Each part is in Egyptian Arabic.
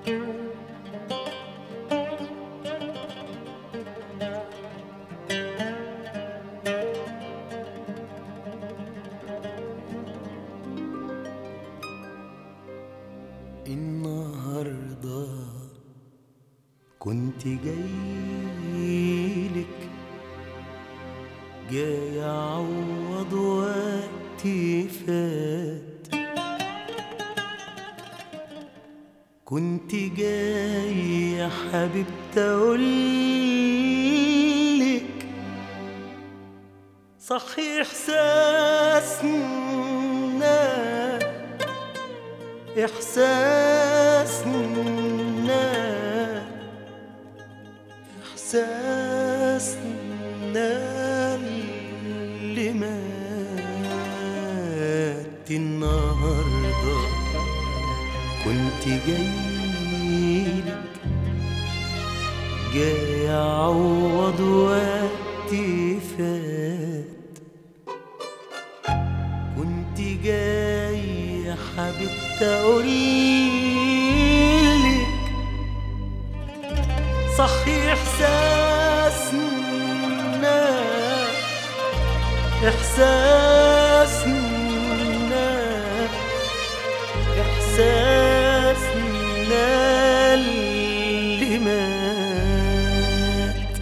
النهاردة كنت جايلك جاي أعوض وقتي فات كنت جاي يا حبيبتي أقولك صحي إحساسنا إحساسنا إحساسنا اللي مات النهاردة كنت جايلك جاي أعوض وقتي فات كنت جاي يا حبيبتي أقولك صحي إحساسنا إحساسنا إحساسنا اللي مات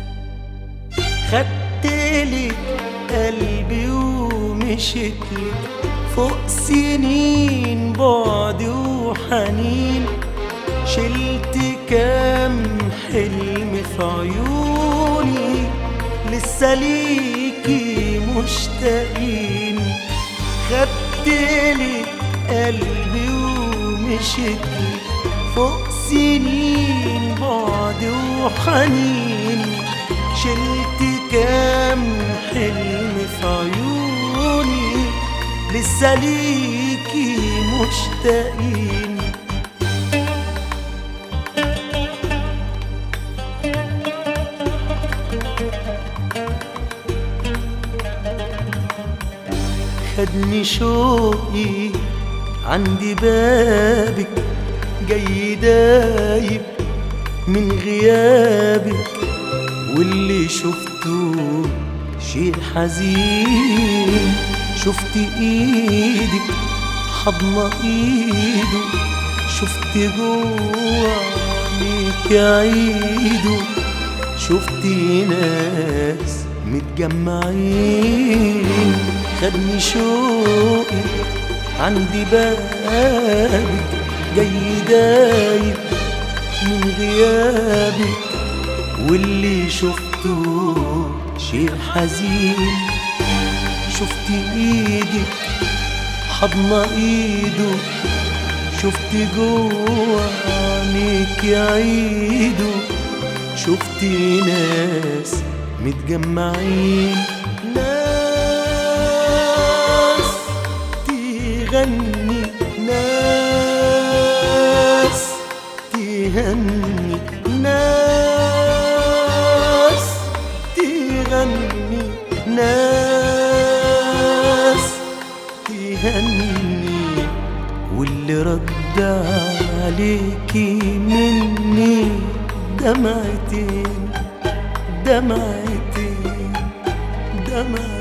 خدتلي قلبي ومشيتلي فوق سنين بعد وحنين شلت كام حلم في عيوني لسه ليكي مشتاقين خدتلي قلبي ومشيتلي فوق سنين بعد وحنين شلت كام حلم في عيوني لسه ليكي مشتاقين خدني شوقي عندي بابك جاي دايب من غيابك واللي شفته شيء حزين شفت ايدك حضن ايده شفت جوا عينيك عيده شفت ناس متجمعين خدني شوقي عندي بابك جاي دايب من غيابك واللي شفته شيء حزين شفت ايدك حضن ايده شفت جوا عينيك عيده شفت ناس متجمعين ناس تغني ناس تهني ناس تغني ناس تهني واللي رد عليكي مني دمعتين دمعتين دمعتين